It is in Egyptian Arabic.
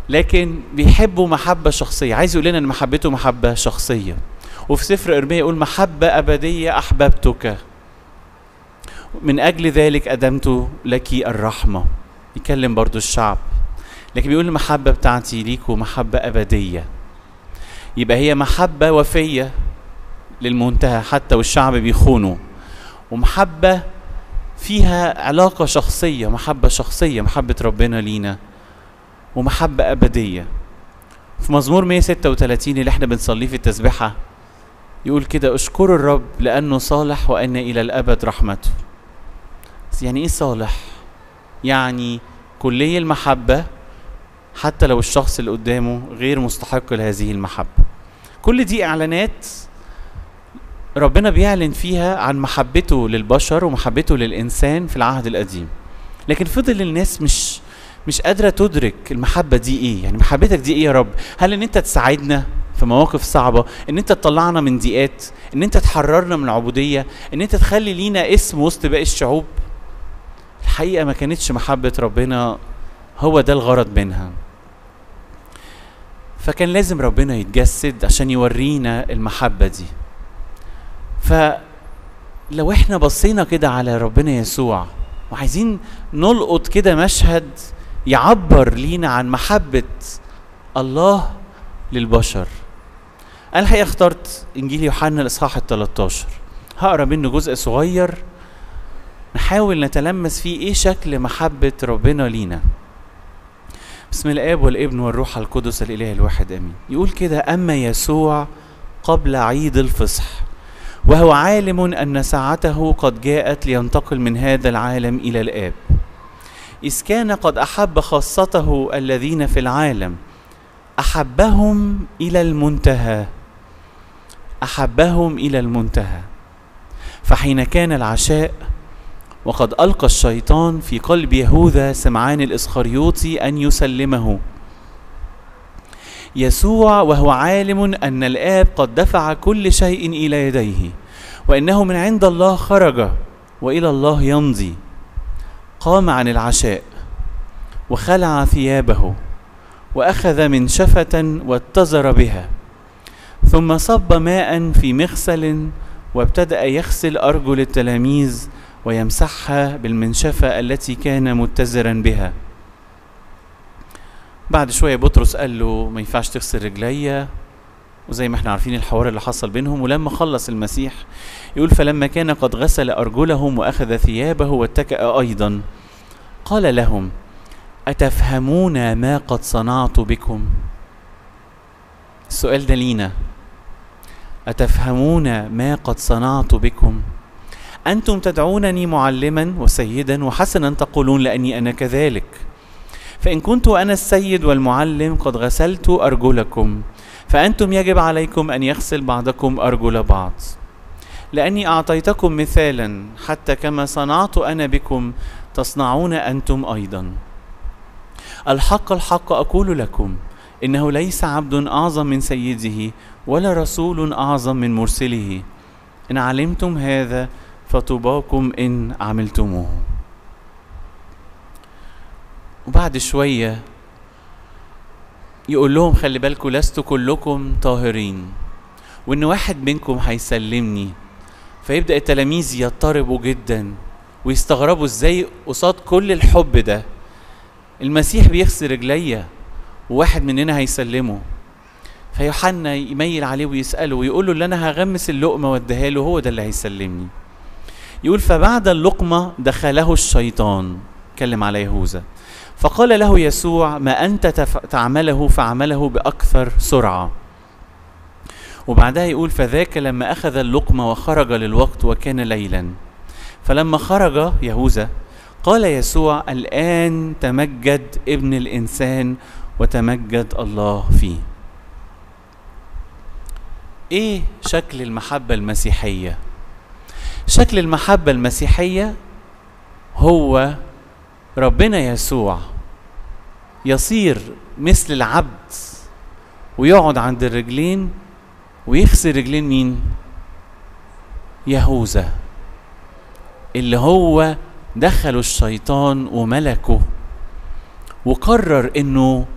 لكن بيحبوا محبة شخصية عايز يقول لنا ان محبته محبة شخصية وفي سفر ارميا يقول محبة ابدية احببتك من اجل ذلك ادمت لك الرحمة يكلم برضو الشعب لكن بيقول المحبة بتاعتي ليكوا محبة ابدية يبقى هي محبة وفية للمنتهى حتى والشعب بيخونوا ومحبة فيها علاقة شخصية محبة شخصية محبة ربنا لينا ومحبة أبدية في مزمور 136 اللي احنا بنصليه في التسبيحة يقول كده اشكروا الرب لأنه صالح وأن إلى الأبد رحمته يعني إيه صالح؟ يعني كلية المحبة حتى لو الشخص اللي قدامه غير مستحق لهذه المحبة كل دي إعلانات ربنا بيعلن فيها عن محبته للبشر ومحبته للإنسان في العهد القديم لكن فضل الناس مش مش قادرة تدرك المحبة دي ايه يعني محبتك دي ايه يا رب هل ان انت تساعدنا في مواقف صعبة ان انت تطلعنا من ضيقات ان انت تحررنا من العبودية ان انت تخلي لينا اسم وسط باقي الشعوب الحقيقة ما كانتش محبة ربنا هو ده الغرض منها فكان لازم ربنا يتجسد عشان يورينا المحبة دي فلو احنا بصينا كده على ربنا يسوع وعايزين نلقط كده مشهد يعبر لينا عن محبة الله للبشر أنا الحقيقة اخترت إنجيل يوحنا الإصحاح ال 13 هقرا منه جزء صغير نحاول نتلمس فيه إيه شكل محبة ربنا لينا بسم الآب والابن والروح القدس الإله الواحد آمين يقول كده أما يسوع قبل عيد الفصح وهو عالم أن ساعته قد جاءت لينتقل من هذا العالم إلى الآب إذ كان قد أحب خاصته الذين في العالم أحبهم إلى المنتهى أحبهم إلى المنتهى فحين كان العشاء وقد ألقى الشيطان في قلب يهوذا سمعان الإسخريوطي أن يسلمه يسوع وهو عالم أن الآب قد دفع كل شيء إلى يديه وإنه من عند الله خرج وإلى الله يمضي قام عن العشاء وخلع ثيابه واخذ منشفه واتزر بها ثم صب ماء في مغسل وابتدا يغسل ارجل التلاميذ ويمسحها بالمنشفه التي كان متزرا بها بعد شويه بطرس قال له ما ينفعش تغسل رجليا وزي ما احنا عارفين الحوار اللي حصل بينهم ولما خلص المسيح يقول فلما كان قد غسل ارجلهم واخذ ثيابه واتكأ ايضا قال لهم اتفهمون ما قد صنعت بكم السؤال ده لينا اتفهمون ما قد صنعت بكم انتم تدعونني معلما وسيدا وحسنا تقولون لاني انا كذلك فان كنت انا السيد والمعلم قد غسلت ارجلكم فانتم يجب عليكم ان يغسل بعضكم ارجل بعض لاني اعطيتكم مثالا حتى كما صنعت انا بكم تصنعون انتم ايضا الحق الحق اقول لكم انه ليس عبد اعظم من سيده ولا رسول اعظم من مرسله ان علمتم هذا فطوباكم ان عملتموه وبعد شويه يقول لهم خلي بالكم لست كلكم طاهرين وان واحد منكم هيسلمني فيبدا التلاميذ يضطربوا جدا ويستغربوا ازاي قصاد كل الحب ده المسيح بيغسل رجليا وواحد مننا هيسلمه فيوحنا يميل عليه ويساله ويقول له اللي انا هغمس اللقمه واديها له هو ده اللي هيسلمني يقول فبعد اللقمه دخله الشيطان اتكلم على يهوذا فقال له يسوع ما انت تف... تعمله فعمله باكثر سرعه وبعدها يقول فذاك لما اخذ اللقمه وخرج للوقت وكان ليلا فلما خرج يهوذا قال يسوع الان تمجد ابن الانسان وتمجد الله فيه ايه شكل المحبه المسيحيه شكل المحبه المسيحيه هو ربنا يسوع يصير مثل العبد ويقعد عند الرجلين ويغسل رجلين مين يهوذا اللي هو دخله الشيطان وملكه وقرر انه